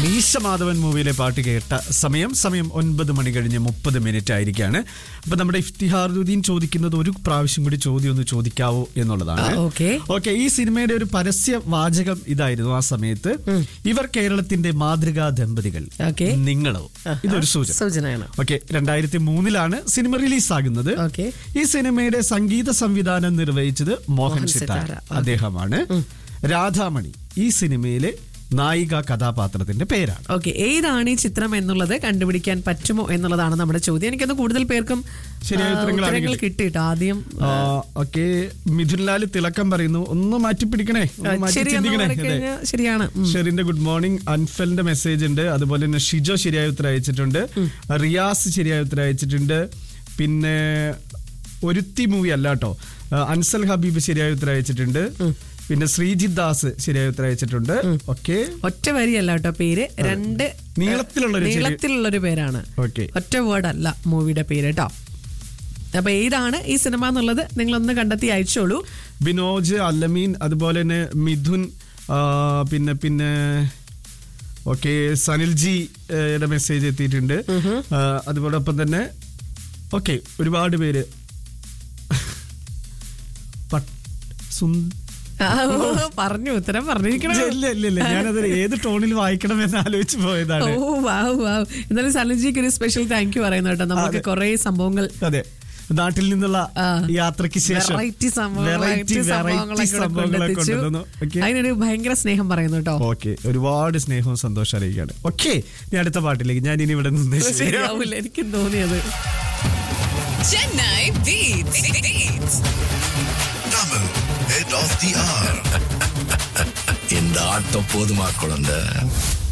മീശമാധവൻ മൂവിയിലെ പാട്ട് കേട്ട സമയം സമയം ഒൻപത് മണി കഴിഞ്ഞ് മുപ്പത് മിനിറ്റ് ആയിരിക്കാണ് അപ്പൊ നമ്മുടെ ഇഫ്തിഹാറുദ്ദീൻ ചോദിക്കുന്നത് ഒരു പ്രാവശ്യം കൂടി ചോദ്യം ഒന്ന് ചോദിക്കാവോ എന്നുള്ളതാണ് ആ, okay. ഓക്കെ ഈ സിനിമയുടെ ഒരു പരസ്യ വാചകം ഇതായിരുന്നു ആ സമയത്ത് ഇവർ കേരളത്തിന്റെ മാതൃകാ ദമ്പതികൾ Okay. നിങ്ങളോ ഇതൊരു സൂചന സൂചനയാണ് ഓക്കെ രണ്ടായിരത്തി മൂന്നിലാണ് സിനിമ റിലീസാകുന്നത് Okay. ഈ സിനിമയുടെ സംഗീത സംവിധാനം നിർവഹിച്ചത് മോഹൻ മോഹൻ സിത്താര സിത്താര. അദ്ദേഹമാണ് രാധാമണി ഈ സിനിമയിലെ നായിക കഥാപാത്രത്തിന്റെ പേരാണ് ഓക്കെ ഏതാണ് ഈ ചിത്രം എന്നുള്ളത് കണ്ടുപിടിക്കാൻ പറ്റുമോ എന്നുള്ളതാണ് നമ്മുടെ ചോദ്യം എനിക്കൊന്ന് കൂടുതൽ പേർക്കും ശരിയായ ആ, ഉത്തരങ്ങളാണ് ഉത്തരങ്ങൾ കിട്ടി. കിട്ടിയിട്ട് ആദ്യം ഓക്കെ മിഥുൻലാൽ തിളക്കം പറയുന്നു ഒന്ന് മാറ്റി പിടിക്കണേ ഒന്ന് മാറ്റി ശരി എന്ന് ചിന്തിക്കണേ അതെ. പറഞ്ഞുകഴിഞ്ഞാൽ ശരിയാണ് ഉം. ഷെറിന്റെ ഗുഡ് മോർണിംഗ് അൻഫലിന്റെ മെസ്സേജ് ഉണ്ട് അതുപോലെ തന്നെ ഷിജോ ശരിയായ ഉത്തരം അയച്ചിട്ടുണ്ട് റിയാസ് ശരിയായ ഉത്തരം അയച്ചിട്ടുണ്ട് പിന്നെ ഒരുത്തി മൂവി അല്ല കേട്ടോ അൻസൽ ഹബീബ് ശരിയായ ഉത്തരം അയച്ചിട്ടുണ്ട് പിന്നെ ശ്രീജിത് ദാസ് ശരിയായ ഉത്തരം അയച്ചിട്ടുണ്ട് ഓക്കെ ഒറ്റ വരിയല്ല കേട്ടോ പേര് രണ്ട് നീളത്തിലുള്ളൊരു ചെറിയ- നീളത്തിലുള്ളൊരു പേരാണ് ഓക്കെ ഒറ്റ വേർഡ് അല്ല മൂവിയുടെ പേര് കേട്ടോ അപ്പൊ ഏതാണ് ഈ സിനിമ എന്നുള്ളത് നിങ്ങളൊന്ന് കണ്ടെത്തി അയച്ചോളൂ ബിനോജ് അല്ലമീൻ അതുപോലെ തന്നെ മിഥുൻ ആ, പിന്നെ പിന്നെ ഓക്കെ സനിൽജി ഏ, യുടെ മെസ്സേജ് എത്തിയിട്ടുണ്ട് ആ, അതുപോലൊപ്പം തന്നെ ഓക്കെ ഒരുപാട് പേര് പട്ട്- സുന്ദ- ആ, ഓ, പറഞ്ഞു ഉത്തരം പറഞ്ഞിരിക്കണം ഇല്ല ഇല്ല ഇല്ല ഞാനത് ഏത് ടോണിൽ വായിക്കണം എന്ന് ആലോചിച്ച് ഓ പോയതാണ് വാവ് വാവ് എന്നാലും സലജിക്ക് ഒരു സ്പെഷ്യൽ താങ്ക് യു പറയുന്നു കേട്ടോ നമുക്ക് കുറെ സംഭവങ്ങൾ അതെ നാട്ടിൽ നിന്നുള്ള ആ. യാത്രയ്ക്ക് ശേഷം വെറൈറ്റി സംഭവങ്ങൾ വെറൈറ്റി വെറൈറ്റി വെറൈറ്റി സംഭവങ്ങളൊക്കെ ഇവിടെ സംഭവങ്ങളൊക്കെ കൊണ്ടെത്തിച്ചു. കൊണ്ടുവന്നു ഓക്കെ അതിനൊരു ഭയങ്കര സ്നേഹം പറയുന്നു കേട്ടോ ഓക്കെ ഒരുപാട് സ്നേഹവും സന്തോഷം അറിയിക്കുകയാണ് ഓക്കെ ഇനി അടുത്ത പാട്ടിലേക്ക് ഞാൻ ഇനി ഇവിടെ നിന്ന് ശരിയാവും. ശരിയാവില്ല എനിക്കും തോന്നിയത് Chennai Beats. Beats. Double head of the hour. இந்த ஆட்டம் போதுமா குழந்தை